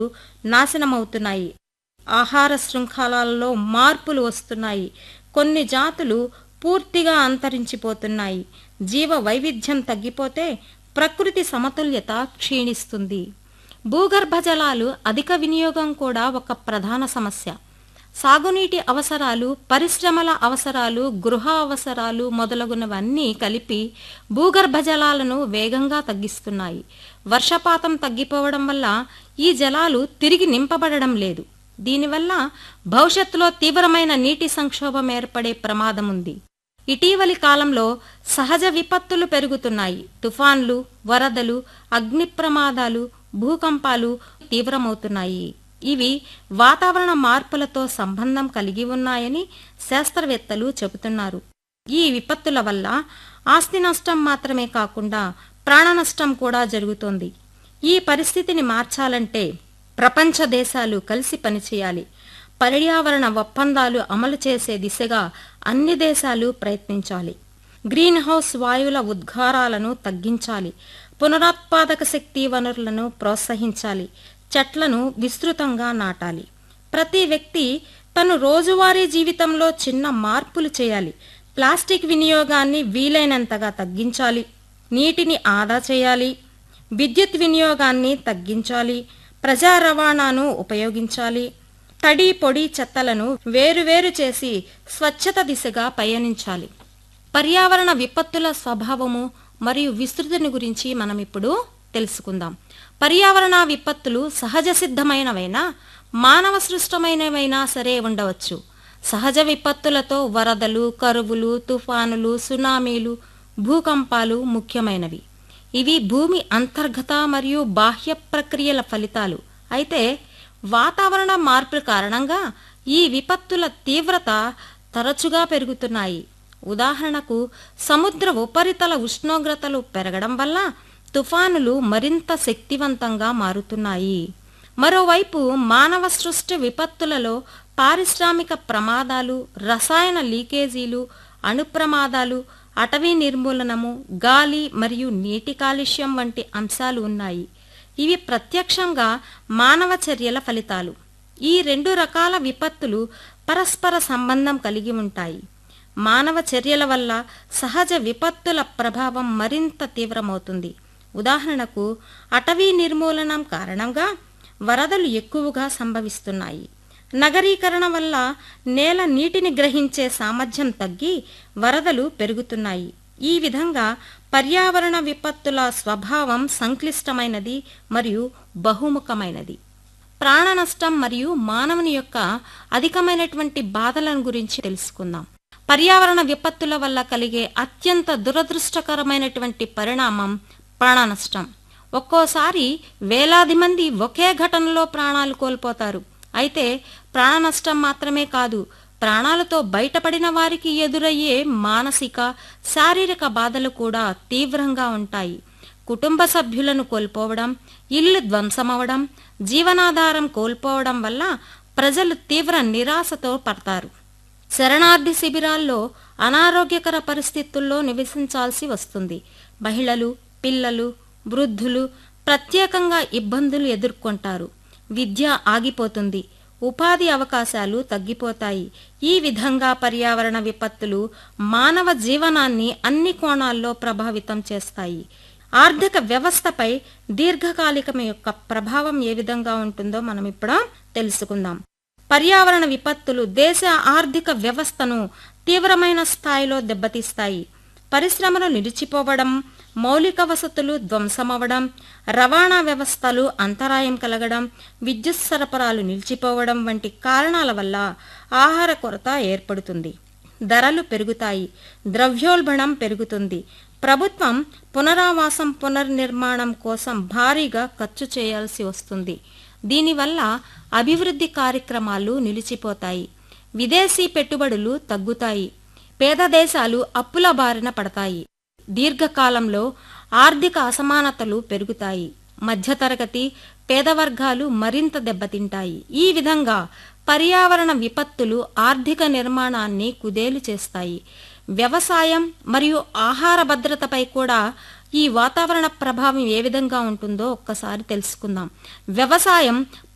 నాశనమవుతున్నాయి ఆహార శృంఖలాలలో మార్పులు వస్తున్నాయి కొన్ని జాతులు పూర్తిగా అంతరించిపోతున్నాయి జీవ వైవిధ్యం తగ్గిపోతే ప్రకృతి సమతుల్యత క్షీణిస్తుంది భూగర్భ జలాలు అధిక వినియోగం కూడా ఒక ప్రధాన సమస్య సాగునీటి అవసరాలు పరిశ్రమల అవసరాలు గృహ అవసరాలు మొదలగునవన్నీ కలిపి భూగర్భ జలాలను వేగంగా తగ్గిస్తున్నాయి వర్షపాతం తగ్గిపోవడం వల్ల ఈ జలాలు తిరిగి నింపబడడం లేదు దీనివల్ల భవిష్యత్తులో తీవ్రమైన నీటి సంక్షోభం ఏర్పడే ప్రమాదం ఉంది ఇటీవలి కాలంలో సహజ విపత్తులు పెరుగుతున్నాయి తుఫాన్లు వరదలు అగ్ని ప్రమాదాలు భూకంపాలు తీవ్రమవుతున్నాయి ఇవి వాతావరణ మార్పులతో సంబంధం కలిగి ఉన్నాయని శాస్త్రవేత్తలు చెబుతున్నారు ఈ విపత్తుల వల్ల ఆస్తి నష్టం మాత్రమే కాకుండా ప్రాణ నష్టం కూడా జరుగుతోంది ఈ పరిస్థితిని మార్చాలంటే ప్రపంచ దేశాలు కలిసి పనిచేయాలి పర్యావరణ ఒప్పందాలు అమలు చేసే దిశగా అన్ని దేశాలు ప్రయత్నించాలి గ్రీన్ హౌస్ వాయువుల ఉద్గారాలను తగ్గించాలి పునరుత్పాదక శక్తి వనరులను ప్రోత్సహించాలి చెట్లను విస్తృతంగా నాటాలి ప్రతి వ్యక్తి తను రోజువారీ జీవితంలో చిన్న మార్పులు చేయాలి ప్లాస్టిక్ వినియోగాన్ని వీలైనంతగా తగ్గించాలి నీటిని ఆదా చేయాలి విద్యుత్ వినియోగాన్ని తగ్గించాలి ప్రజా రవాణాను ఉపయోగించాలి తడి పొడి చెత్తలను వేరువేరు చేసి స్వచ్ఛత దిశగా పయనించాలి పర్యావరణ విపత్తుల స్వభావము మరియు విస్తృతిని గురించి మనం ఇప్పుడు తెలుసుకుందాం పర్యావరణ విపత్తులు సహజ సిద్ధమైనవైనా మానవ సృష్టమైనవైనా సరే ఉండవచ్చు సహజ విపత్తులతో వరదలు కరువులు తుఫానులు సునామీలు భూకంపాలు ముఖ్యమైనవి ఇవి భూమి అంతర్గత మరియు బాహ్య ప్రక్రియల ఫలితాలు అయితే వాతావరణ మార్పు కారణంగా ఈ విపత్తుల తీవ్రత తరచుగా పెరుగుతున్నాయి ఉదాహరణకు సముద్ర ఉపరితల ఉష్ణోగ్రతలు పెరగడం వల్ల తుఫానులు మరింత శక్తివంతంగా మారుతున్నాయి మరోవైపు మానవ సృష్టి విపత్తులలో పారిశ్రామిక ప్రమాదాలు రసాయన లీకేజీలు అణుప్రమాదాలు అటవీ నిర్మూలనము గాలి మరియు నీటి కాలుష్యం వంటి అంశాలు ఉన్నాయి ఇవి ప్రత్యక్షంగా మానవ చర్యల ఫలితాలు ఈ రెండు రకాల విపత్తులు పరస్పర సంబంధం కలిగి ఉంటాయి మానవ చర్యల వల్ల సహజ విపత్తుల ప్రభావం మరింత తీవ్రమవుతుంది ఉదాహరణకు అటవీ నిర్మూలనం కారణంగా వరదలు ఎక్కువగా సంభవిస్తున్నాయి నగరీకరణ వల్ల నేల నీటిని గ్రహించే సామర్థ్యం తగ్గి వరదలు పెరుగుతున్నాయి ఈ విధంగా పర్యావరణ విపత్తుల స్వభావం సంక్లిష్టమైనది మరియు బహుముఖమైనది ప్రాణ నష్టం మరియు మానవుని యొక్క అధికమైనటువంటి బాధలను గురించి తెలుసుకుందాం పర్యావరణ విపత్తుల వల్ల కలిగే అత్యంత దురదృష్టకరమైనటువంటి పరిణామం ప్రాణ నష్టం ఒక్కోసారి వేలాది మంది ఒకే ఘటనలో ప్రాణాలు కోల్పోతారు అయితే ప్రాణ నష్టం మాత్రమే కాదు ప్రాణాలతో బయటపడిన వారికి ఎదురయ్యే మానసిక శారీరక బాధలు కూడా తీవ్రంగా ఉంటాయి కుటుంబ సభ్యులను కోల్పోవడం ఇల్లు ధ్వంసమవడం జీవనాధారం కోల్పోవడం వల్ల ప్రజలు తీవ్ర నిరాశతో పడతారు శరణార్థి శిబిరాల్లో అనారోగ్యకర పరిస్థితుల్లో నివసించాల్సి వస్తుంది మహిళలు పిల్లలు వృద్ధులు ప్రత్యేకంగా ఇబ్బందులు ఎదుర్కొంటారు విద్య ఆగిపోతుంది ఉపాధి అవకాశాలు తగ్గిపోతాయి ఈ విధంగా పర్యావరణ విపత్తులు మానవ జీవనాన్ని అన్ని కోణాల్లో ప్రభావితం చేస్తాయి ఆర్థిక వ్యవస్థపై దీర్ఘకాలికం యొక్క ప్రభావం ఏ విధంగా ఉంటుందో మనం ఇప్పుడు తెలుసుకుందాం పర్యావరణ విపత్తులు దేశ ఆర్థిక వ్యవస్థను తీవ్రమైన స్థాయిలో దెబ్బతీస్తాయి పరిశ్రమలు నిలిచిపోవడం మౌలిక వసతులు ధ్వంసమవడం రవాణా వ్యవస్థలు అంతరాయం కలగడం విద్యుత్ సరఫరాలు నిలిచిపోవడం వంటి కారణాల వల్ల ఆహార కొరత ఏర్పడుతుంది ధరలు పెరుగుతాయి ద్రవ్యోల్బణం పెరుగుతుంది ప్రభుత్వం పునరావాసం పునర్నిర్మాణం కోసం భారీగా ఖర్చు చేయాల్సి వస్తుంది దీనివల్ల అభివృద్ధి కార్యక్రమాలు నిలిచిపోతాయి విదేశీ పెట్టుబడులు తగ్గుతాయి పేద దేశాలు అప్పుల బారిన పడతాయి దీర్ఘకాలంలో ఆర్థిక అసమానతలు పెరుగుతాయి మధ్యతరగతి పేద వర్గాలు మరింత దెబ్బతింటాయి ఈ విధంగా పర్యావరణ విపత్తులు ఆర్థిక నిర్మాణాన్ని కుదేలు చేస్తాయి వ్యవసాయం మరియు ఆహార భద్రతపై కూడా ఈ వాతావరణ ప్రభావం ఏ విధంగా ఉంటుందో ఒక్కసారి తెలుసుకుందాం వ్యవసాయం